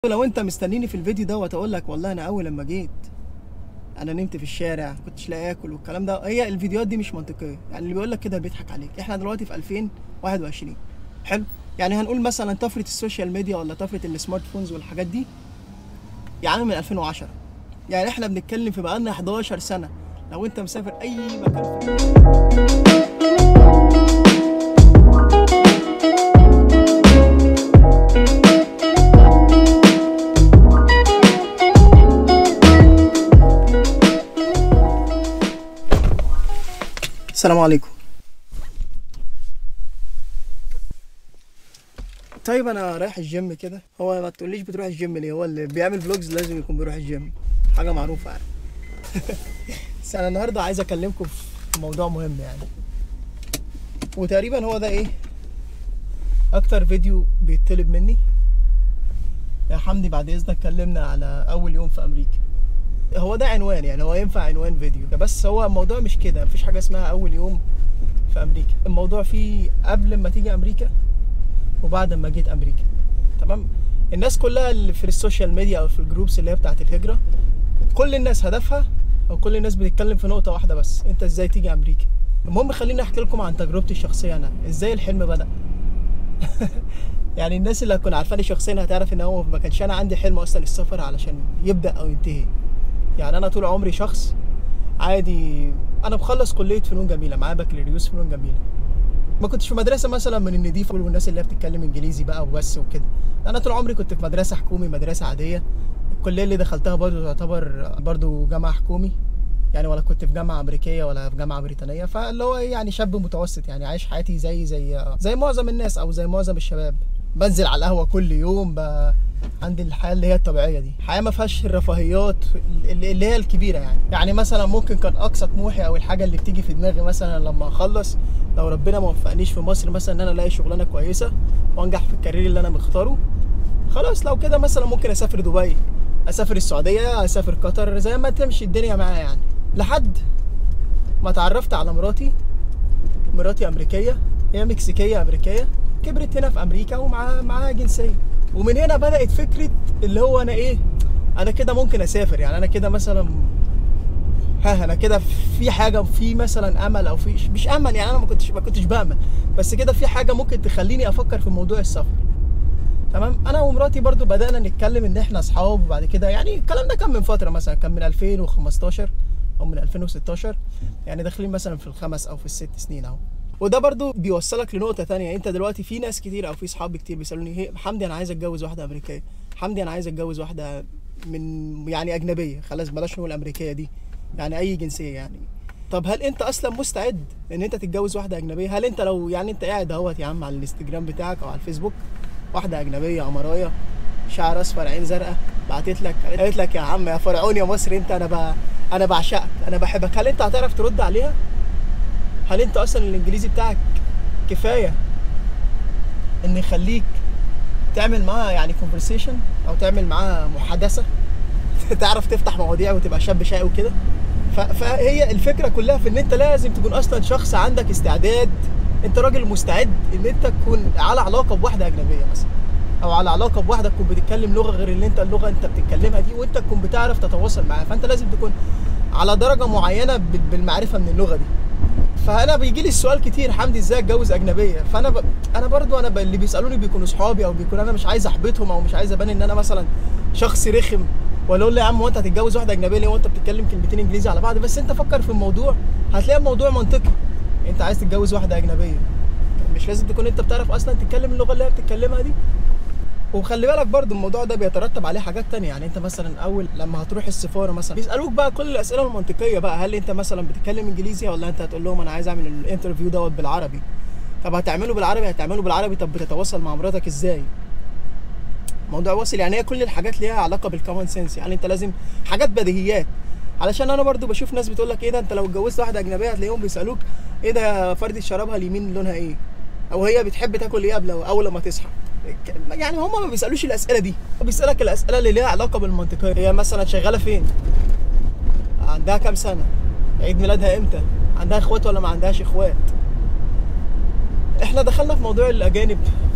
لو انت مستنيني في الفيديو دوت اقول لك والله انا اول لما جيت انا نمت في الشارع كنتش لاقي اكل والكلام ده هي الفيديوهات دي مش منطقيه يعني اللي بيقول لك كده بيضحك عليك احنا دلوقتي في 2021 حلو يعني هنقول مثلا طفره السوشيال ميديا ولا طفره السمارت فونز والحاجات دي يعني من 2010 يعني احنا بنتكلم في بقالنا 11 سنه لو انت مسافر اي مكان في السلام عليكم طيب انا رايح الجيم كده هو ما تقوليش بتروح الجيم ليه هو اللي بيعمل فلوجز لازم يكون بيروح الجيم حاجه معروفه يعني بس انا النهارده عايز اكلمكم في موضوع مهم يعني وتقريبا هو ده ايه اكتر فيديو بيطلب مني يا حمدي بعد اذنك اتكلمنا على اول يوم في امريكا هو ده عنوان يعني هو ينفع عنوان فيديو بس هو الموضوع مش كده مفيش حاجه اسمها اول يوم في امريكا الموضوع فيه قبل ما تيجي امريكا وبعد ما جيت امريكا تمام الناس كلها اللي في السوشيال ميديا او في الجروبس اللي هي بتاعت الهجره كل الناس هدفها او كل الناس بتتكلم في نقطه واحده بس انت ازاي تيجي امريكا المهم خليني احكي لكم عن تجربتي الشخصيه انا ازاي الحلم بدا يعني الناس اللي هتكون عارفاني شخصيا هتعرف ان هو ما كانش انا عندي حلم اصلا السفر علشان يبدا او ينتهي يعني انا طول عمري شخص عادي انا مخلص كليه فنون جميله معايا بكالوريوس فنون جميله ما كنتش في مدرسه مثلا من النضيف والناس اللي هي بتتكلم انجليزي بقى وبس وكده انا طول عمري كنت في مدرسه حكومي مدرسه عاديه الكليه اللي دخلتها برضو تعتبر برضو جامعه حكومي يعني ولا كنت في جامعه امريكيه ولا في جامعه بريطانيه فاللي هو يعني شاب متوسط يعني عايش حياتي زي زي زي معظم الناس او زي معظم الشباب بنزل على القهوه كل يوم ب... عندي الحياه اللي هي الطبيعيه دي حياه ما فيهاش الرفاهيات اللي اللي هي الكبيره يعني يعني مثلا ممكن كان اقصى طموحي او الحاجه اللي بتيجي في دماغي مثلا لما اخلص لو ربنا ما وفقنيش في مصر مثلا ان انا الاقي شغلانه كويسه وانجح في الكارير اللي انا مختاره خلاص لو كده مثلا ممكن اسافر دبي اسافر السعوديه اسافر قطر زي ما تمشي الدنيا معايا يعني لحد ما اتعرفت على مراتي مراتي امريكيه هي مكسيكيه امريكيه كبرت هنا في امريكا ومعاها معاها جنسيه ومن هنا بدات فكره اللي هو انا ايه انا كده ممكن اسافر يعني انا كده مثلا ها انا كده في حاجه في مثلا امل او في مش امل يعني انا ما كنتش ما كنتش بامل بس كده في حاجه ممكن تخليني افكر في موضوع السفر تمام انا ومراتي برضو بدانا نتكلم ان احنا اصحاب وبعد كده يعني الكلام ده كان من فتره مثلا كان من 2015 او من 2016 يعني داخلين مثلا في الخمس او في الست سنين اهو وده برضو بيوصلك لنقطة تانية انت دلوقتي في ناس كتير او في صحاب كتير بيسألوني هي حمدي انا عايز اتجوز واحدة امريكية حمدي انا عايز اتجوز واحدة من يعني اجنبية خلاص بلاش نقول امريكية دي يعني اي جنسية يعني طب هل انت اصلا مستعد ان انت تتجوز واحدة اجنبية هل انت لو يعني انت قاعد اهوت يا عم على الانستجرام بتاعك او على الفيسبوك واحدة اجنبية امراية شعر اصفر عين زرقاء بعتت لك قالت لك يا عم يا فرعون يا مصري انت انا ب... انا بعشقك انا بحبك هل انت هتعرف ترد عليها هل انت اصلا الانجليزي بتاعك كفايه ان يخليك تعمل معاها يعني كونفرسيشن او تعمل معاها محادثه تعرف تفتح مواضيع وتبقى شاب شقي وكده فهي الفكره كلها في ان انت لازم تكون اصلا شخص عندك استعداد انت راجل مستعد ان انت تكون على علاقه بواحده اجنبيه مثلا او على علاقه بواحده تكون بتتكلم لغه غير اللي انت اللغه انت بتتكلمها دي وانت تكون بتعرف تتواصل معاها فانت لازم تكون على درجه معينه بالمعرفه من اللغه دي فانا بيجي لي السؤال كتير حمدي ازاي اتجوز اجنبيه فانا ب... انا برضو انا ب... اللي بيسالوني بيكونوا صحابي او بيكون انا مش عايز احبطهم او مش عايز ابان ان انا مثلا شخص رخم ولا اقول له يا عم هو انت هتتجوز واحده اجنبيه ليه وانت بتتكلم كلمتين انجليزي على بعض بس انت فكر في الموضوع هتلاقي الموضوع منطقي انت عايز تتجوز واحده اجنبيه مش لازم تكون انت بتعرف اصلا تتكلم اللغه اللي هي بتتكلمها دي وخلي بالك برضو الموضوع ده بيترتب عليه حاجات تانية يعني انت مثلا اول لما هتروح السفاره مثلا بيسالوك بقى كل الاسئله المنطقيه بقى هل انت مثلا بتتكلم انجليزي ولا انت هتقول لهم انا عايز اعمل الانترفيو دوت بالعربي طب هتعمله بالعربي هتعمله بالعربي طب بتتواصل مع مراتك ازاي موضوع واصل يعني هي كل الحاجات ليها علاقه بالكومن سنس يعني انت لازم حاجات بديهيات علشان انا برضو بشوف ناس بتقول لك ايه ده انت لو اتجوزت واحده اجنبيه هتلاقيهم بيسالوك ايه ده فردة شرابها اليمين لونها ايه او هي بتحب تاكل ايه قبل اول ما تصحى يعني هم ما بيسالوش الاسئله دي بيسالك الاسئله اللي ليها علاقه بالمنطقيه هي مثلا شغاله فين عندها كام سنه عيد ميلادها امتى عندها اخوات ولا ما عندهاش اخوات احنا دخلنا في موضوع الاجانب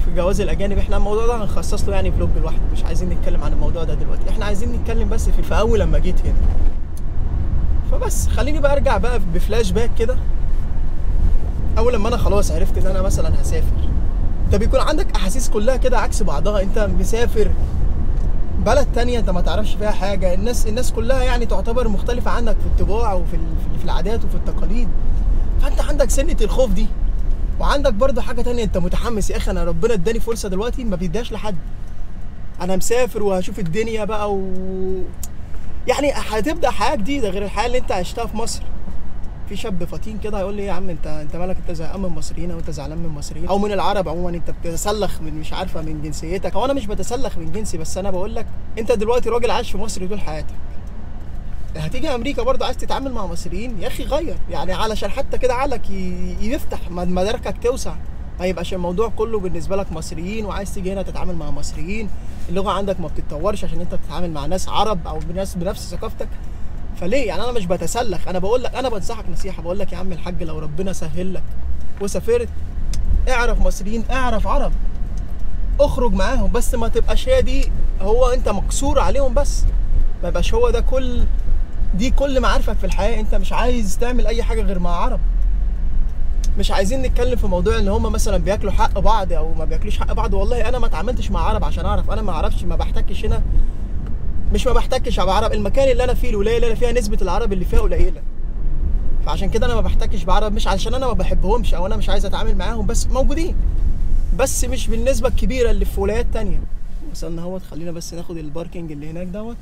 في جواز الاجانب احنا الموضوع ده هنخصص له يعني فلوج لوحده مش عايزين نتكلم عن الموضوع ده دلوقتي احنا عايزين نتكلم بس في, في اول لما جيت هنا فبس خليني بقى ارجع بقى بفلاش باك كده اول لما انا خلاص عرفت ان انا مثلا هسافر انت بيكون عندك احاسيس كلها كده عكس بعضها انت مسافر بلد تانية انت ما تعرفش فيها حاجة الناس الناس كلها يعني تعتبر مختلفة عنك في الطباع وفي ال- في العادات وفي التقاليد فانت عندك سنة الخوف دي وعندك برضه حاجة تانية انت متحمس يا اخي انا ربنا اداني فرصة دلوقتي ما بيديهاش لحد انا مسافر وهشوف الدنيا بقى و يعني هتبدا حياه جديده غير الحياه اللي انت عشتها في مصر في شاب فطين كده هيقول لي إيه يا عم انت انت مالك انت زهقان من المصريين او انت زعلان من المصريين او من العرب عموما انت بتتسلخ من مش عارفه من جنسيتك هو انا مش بتسلخ من جنسي بس انا بقول لك انت دلوقتي راجل عايش في مصر طول حياتك هتيجي امريكا برضه عايز تتعامل مع مصريين يا اخي غير يعني علشان حتى كده عقلك ي- يفتح مد- مداركك توسع ما يبقاش الموضوع كله بالنسبه لك مصريين وعايز تيجي هنا تتعامل مع مصريين اللغه عندك ما بتتطورش عشان انت بتتعامل مع ناس عرب او ناس بنفس ثقافتك فليه يعني انا مش بتسلخ انا بقول لك انا بنصحك نصيحه بقول لك يا عم الحاج لو ربنا سهل لك وسافرت اعرف مصريين اعرف عرب اخرج معاهم بس ما تبقاش هي دي هو انت مقصور عليهم بس ما يبقاش هو ده كل دي كل معارفك في الحياه انت مش عايز تعمل اي حاجه غير مع عرب مش عايزين نتكلم في موضوع ان هم مثلا بياكلوا حق بعض او ما بياكلوش حق بعض والله انا ما اتعاملتش مع عرب عشان اعرف انا ما اعرفش ما بحتكش هنا مش ما بحتكش على عرب المكان اللي انا فيه الولايه اللي انا فيها نسبه العرب اللي فيها قليله فعشان كده انا ما بحتكش بعرب مش عشان انا ما بحبهمش او انا مش عايز اتعامل معاهم بس موجودين بس مش بالنسبه الكبيره اللي في ولايات تانية وصلنا اهوت خلينا بس ناخد الباركينج اللي هناك دوت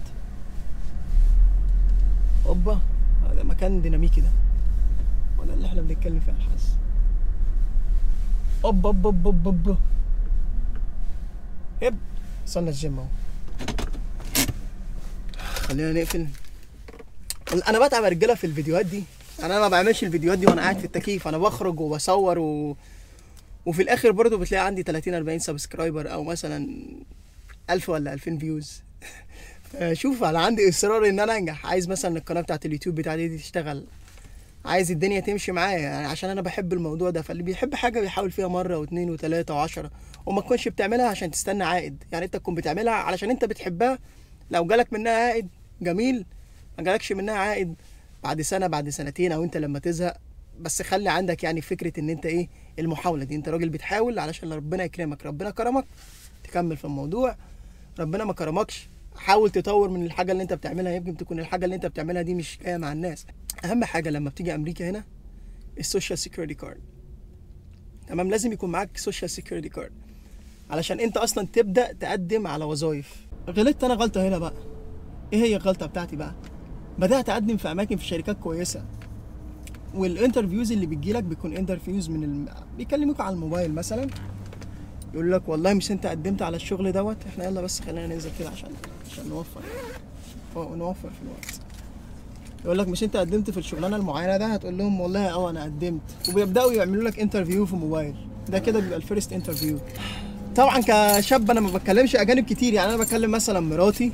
اوبا هذا مكان ديناميكي ده ولا اللي احنا بنتكلم فيه على الحظ اوبا اوبا اوبا اوبا اوبا هب وصلنا الجيم اهو خلينا نقفل انا بتعب يا رجاله في الفيديوهات دي يعني انا ما بعملش الفيديوهات دي وانا قاعد في التكييف انا بخرج وبصور و... وفي الاخر برضو بتلاقي عندي 30 40 سبسكرايبر او مثلا 1000 ولا 2000 فيوز شوف انا عندي اصرار ان انا انجح عايز مثلا القناه بتاعت اليوتيوب بتاعتي دي تشتغل عايز الدنيا تمشي معايا يعني عشان انا بحب الموضوع ده فاللي بيحب حاجه بيحاول فيها مره واثنين وثلاثه وعشرة وما تكونش بتعملها عشان تستنى عائد يعني انت تكون بتعملها علشان انت بتحبها لو جالك منها عائد جميل ما جالكش منها عائد بعد سنه بعد سنتين او انت لما تزهق بس خلي عندك يعني فكره ان انت ايه المحاوله دي انت راجل بتحاول علشان ربنا يكرمك ربنا كرمك تكمل في الموضوع ربنا ما كرمكش حاول تطور من الحاجه اللي انت بتعملها يمكن تكون الحاجه اللي انت بتعملها دي مش جايه مع الناس اهم حاجه لما بتيجي امريكا هنا السوشيال سيكيورتي كارد تمام لازم يكون معاك سوشيال سيكيورتي كارد علشان انت اصلا تبدا تقدم على وظائف غلطت انا غلطه هنا بقى ايه هي الغلطه بتاعتي بقى بدات اقدم في اماكن في شركات كويسه والانترفيوز اللي بتجيلك بيكون انترفيوز من الم... بيكلموك على الموبايل مثلا يقول لك والله مش انت قدمت على الشغل دوت احنا يلا بس خلينا ننزل كده عشان عشان نوفر اه نوفر في الوقت يقول لك مش انت قدمت في الشغلانه المعينه ده هتقول لهم والله اه انا قدمت وبيبداوا يعملوا لك انترفيو في موبايل ده كده بيبقى الفيرست انترفيو طبعا كشاب انا ما بتكلمش اجانب كتير يعني انا بكلم مثلا مراتي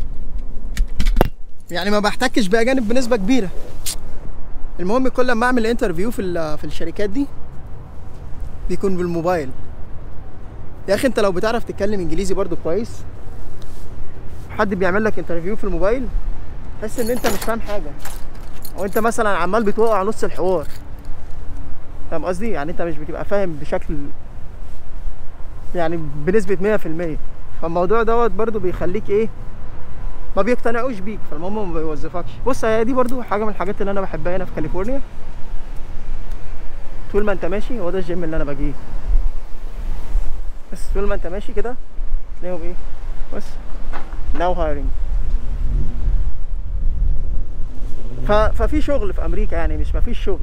يعني ما بحتكش باجانب بنسبه كبيره المهم كل ما اعمل انترفيو في ال- في الشركات دي بيكون بالموبايل يا اخي انت لو بتعرف تتكلم انجليزي برضو كويس حد بيعمل لك انترفيو في الموبايل تحس ان انت مش فاهم حاجه او انت مثلا عمال بتوقع نص الحوار فاهم قصدي يعني انت مش بتبقى فاهم بشكل يعني بنسبه 100% فالموضوع دوت برضو بيخليك ايه ما بيقتنعوش بيك فالمهم ما بيوظفكش بص هي دي برضو حاجه من الحاجات اللي انا بحبها هنا في كاليفورنيا طول ما انت ماشي هو ده الجيم اللي انا بجيه بس طول ما انت ماشي كده تلاقيهم ايه بس ناو هايرنج ف... ففي شغل في امريكا يعني مش مفيش شغل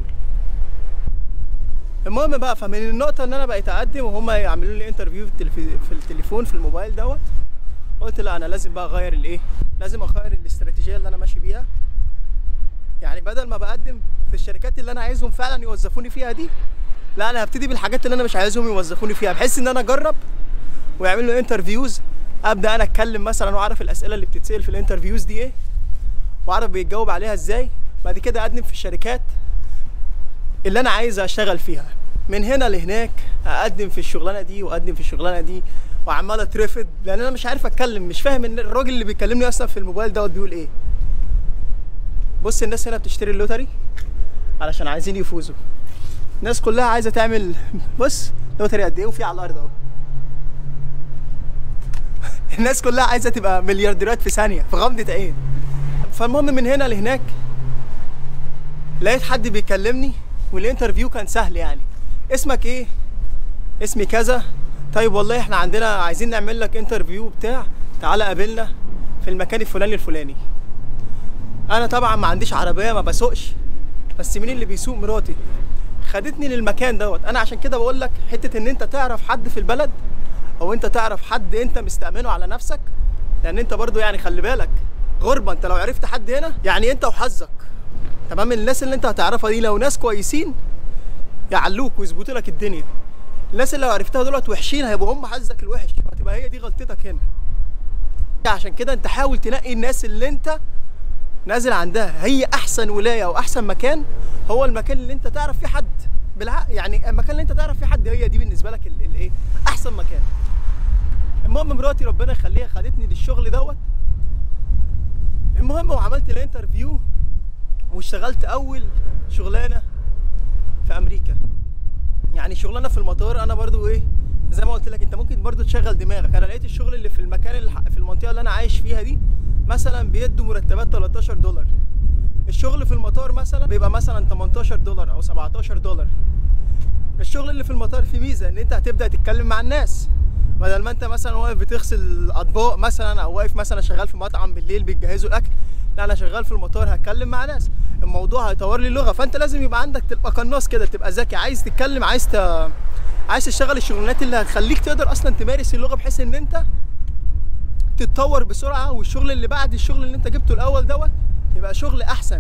المهم بقى فمن النقطه ان انا بقيت اقدم وهم يعملوا لي انترفيو في, التلف... في التليفون في الموبايل دوت قلت لا انا لازم بقى اغير الايه لازم اغير الاستراتيجيه اللي انا ماشي بيها يعني بدل ما بقدم في الشركات اللي انا عايزهم فعلا يوظفوني فيها دي لا انا هبتدي بالحاجات اللي انا مش عايزهم يوظفوني فيها بحيث ان انا اجرب ويعملوا انترفيوز ابدا انا اتكلم مثلا واعرف الاسئله اللي بتتسال في الانترفيوز دي ايه واعرف بيتجاوب عليها ازاي بعد كده اقدم في الشركات اللي انا عايز اشتغل فيها من هنا لهناك اقدم في الشغلانه دي واقدم في الشغلانه دي وعمال اترفض لان انا مش عارف اتكلم مش فاهم ان الراجل اللي بيكلمني اصلا في الموبايل دوت بيقول ايه بص الناس هنا بتشتري اللوتري علشان عايزين يفوزوا الناس كلها عايزه تعمل بص لوتري قد ايه وفي على الارض اهو الناس كلها عايزه تبقى مليارديرات في ثانيه في غمضه عين فالمهم من هنا لهناك لقيت حد بيكلمني والانترفيو كان سهل يعني اسمك ايه اسمي كذا طيب والله احنا عندنا عايزين نعمل لك انترفيو بتاع تعالى قابلنا في المكان الفلاني الفلاني انا طبعا ما عنديش عربيه ما بسوقش بس مين اللي بيسوق مراتي خدتني للمكان دوت انا عشان كده بقول لك حته ان انت تعرف حد في البلد او انت تعرف حد انت مستأمنه على نفسك لان انت برضو يعني خلي بالك غربه انت لو عرفت حد هنا يعني انت وحظك تمام الناس اللي انت هتعرفها دي لو ناس كويسين يعلوك ويظبطوا لك الدنيا الناس اللي لو عرفتها دولت وحشين هيبقوا هم حظك الوحش هتبقى هي دي غلطتك هنا عشان كده انت حاول تنقي الناس اللي انت نازل عندها هي احسن ولايه او احسن مكان هو المكان اللي انت تعرف فيه حد بالعقل يعني المكان اللي انت تعرف فيه حد هي دي بالنسبه لك الايه احسن مكان المهم مراتي ربنا يخليها خدتني للشغل دوت المهم وعملت الانترفيو واشتغلت اول شغلانه في امريكا يعني شغلانه في المطار انا برضو ايه زي ما قلت لك انت ممكن برضو تشغل دماغك انا لقيت الشغل اللي في المكان اللي في المنطقه اللي انا عايش فيها دي مثلا بيدوا مرتبات 13 دولار الشغل في المطار مثلا بيبقى مثلا 18 دولار او 17 دولار الشغل اللي في المطار فيه ميزه ان انت هتبدا تتكلم مع الناس بدل ما انت مثلا واقف بتغسل اطباق مثلا او واقف مثلا شغال في مطعم بالليل بيجهزوا الاكل لا انا شغال في المطار هتكلم مع ناس الموضوع هيطور لي اللغه فانت لازم يبقى عندك تبقى قناص كده تبقى ذكي عايز تتكلم عايز ت... عايز تشتغل الشغلانات اللي هتخليك تقدر اصلا تمارس اللغه بحيث ان انت تتطور بسرعه والشغل اللي بعد الشغل اللي انت جبته الاول دوت يبقى شغل احسن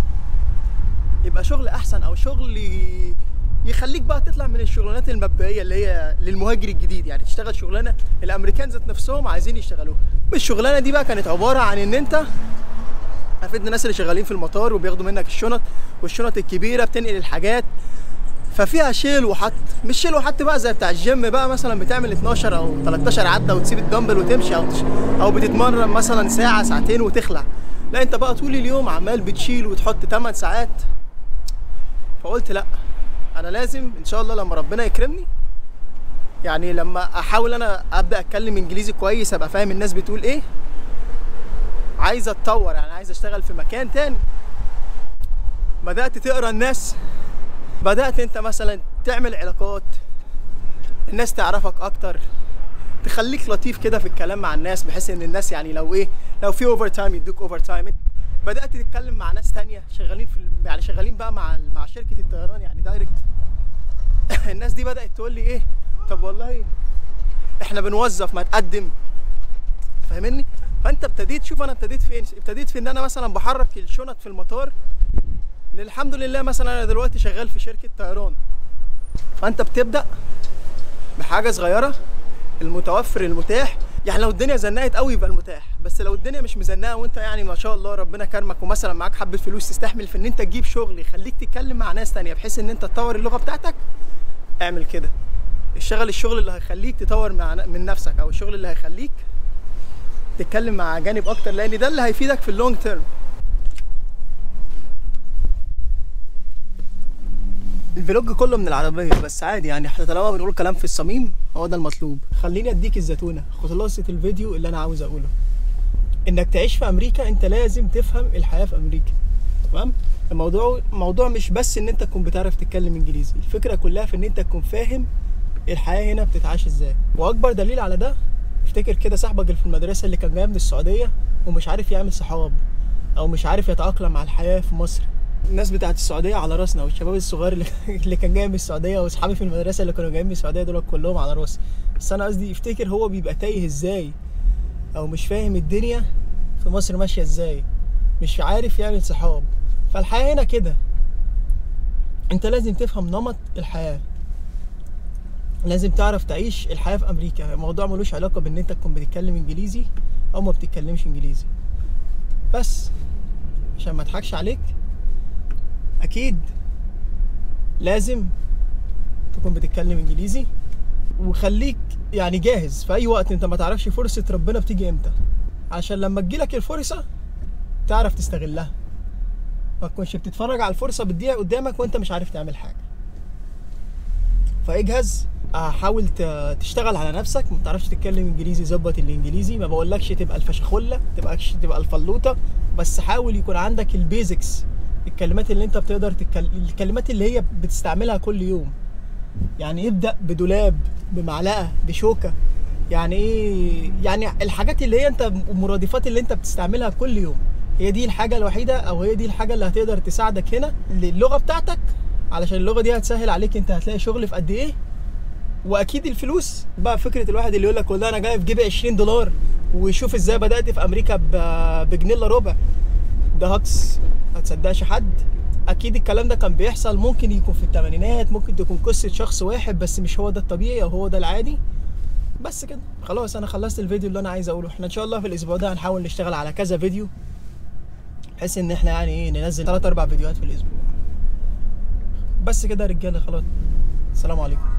يبقى شغل احسن او شغل ي- يخليك بقى تطلع من الشغلانات المبدئيه اللي هي للمهاجر الجديد يعني تشتغل شغلانه الامريكان ذات نفسهم عايزين يشتغلوها الشغلانه دي بقى كانت عباره عن ان انت عارفين الناس اللي شغالين في المطار وبياخدوا منك الشنط والشنط الكبيره بتنقل الحاجات ففيها شيل وحط مش شيل وحط بقى زي بتاع الجيم بقى مثلا بتعمل 12 او 13 عده وتسيب الدمبل وتمشي او تش... او بتتمرن مثلا ساعه ساعتين وتخلع لا انت بقى طول اليوم عمال بتشيل وتحط 8 ساعات فقلت لا انا لازم ان شاء الله لما ربنا يكرمني يعني لما احاول انا ابدا اتكلم انجليزي كويس ابقى فاهم الناس بتقول ايه عايز اتطور يعني عايز اشتغل في مكان تاني بدات تقرا الناس بدات انت مثلا تعمل علاقات الناس تعرفك اكتر تخليك لطيف كده في الكلام مع الناس بحيث ان الناس يعني لو ايه لو في اوفر تايم يدوك اوفر تايم بدات تتكلم مع ناس تانية شغالين في ال- يعني شغالين بقى مع مع شركه الطيران يعني دايركت الناس دي بدات تقول لي ايه طب والله احنا بنوظف ما تقدم فاهمني فانت ابتديت شوف انا ابتديت فين ابتديت في ان انا مثلا بحرك الشنط في المطار الحمد لله مثلا انا دلوقتي شغال في شركه طيران فانت بتبدا بحاجه صغيره المتوفر المتاح يعني لو الدنيا زنقت قوي يبقى المتاح بس لو الدنيا مش مزنقه وانت يعني ما شاء الله ربنا كرمك ومثلا معاك حبه فلوس تستحمل في ان انت تجيب شغل يخليك تتكلم مع ناس تانية بحيث ان انت تطور اللغه بتاعتك اعمل كده اشتغل الشغل اللي هيخليك تطور مع من نفسك او الشغل اللي هيخليك تتكلم مع جانب اكتر لان ده اللي هيفيدك في اللونج تيرم الفلوج كله من العربية بس عادي يعني احنا طالما بنقول كلام في الصميم هو ده المطلوب خليني اديك الزتونة خلاصة الفيديو اللي انا عاوز اقوله انك تعيش في امريكا انت لازم تفهم الحياة في امريكا تمام الموضوع موضوع مش بس ان انت تكون بتعرف تتكلم انجليزي الفكرة كلها في ان انت تكون فاهم الحياة هنا بتتعاش ازاي واكبر دليل على ده افتكر كده صاحبك اللي في المدرسة اللي كان جاي من السعودية ومش عارف يعمل صحاب او مش عارف يتأقلم مع الحياة في مصر الناس بتاعت السعوديه على راسنا والشباب الصغير اللي, اللي كان جاي من السعوديه واصحابي في المدرسه اللي كانوا جايين من السعوديه دول كلهم على راسي بس انا قصدي يفتكر هو بيبقى تايه ازاي او مش فاهم الدنيا في مصر ماشيه ازاي مش عارف يعمل صحاب فالحياه هنا كده انت لازم تفهم نمط الحياه لازم تعرف تعيش الحياه في امريكا الموضوع ملوش علاقه بان انت تكون بتتكلم انجليزي او ما بتتكلمش انجليزي بس عشان ما اضحكش عليك اكيد لازم تكون بتتكلم انجليزي وخليك يعني جاهز في اي وقت انت ما تعرفش فرصه ربنا بتيجي امتى عشان لما تجيلك الفرصه تعرف تستغلها ما تكونش بتتفرج على الفرصه بتضيع قدامك وانت مش عارف تعمل حاجه فاجهز حاول ت- تشتغل على نفسك ما تعرفش تتكلم انجليزي ظبط الانجليزي ما بقولكش تبقى الفشخله تبقاش تبقى الفلوطه بس حاول يكون عندك البيزكس الكلمات اللي انت بتقدر تتكلم الكلمات اللي هي بتستعملها كل يوم يعني يبدا بدولاب بمعلقه بشوكه يعني ايه يعني الحاجات اللي هي انت المرادفات اللي انت بتستعملها كل يوم هي دي الحاجه الوحيده او هي دي الحاجه اللي هتقدر تساعدك هنا للغه بتاعتك علشان اللغه دي هتسهل عليك انت هتلاقي شغل في قد ايه واكيد الفلوس بقى فكره الواحد اللي يقول لك والله انا جاي في جيبي 20 دولار وشوف ازاي بدات في امريكا ب- بجنيه الا ربع ده هكس ما تصدقش حد اكيد الكلام ده كان بيحصل ممكن يكون في الثمانينات ممكن تكون قصه شخص واحد بس مش هو ده الطبيعي او هو ده العادي بس كده خلاص انا خلصت الفيديو اللي انا عايز اقوله احنا ان شاء الله في الاسبوع ده هنحاول نشتغل على كذا فيديو بحيث ان احنا يعني ايه ننزل 3 4 فيديوهات في الاسبوع بس كده يا رجاله خلاص السلام عليكم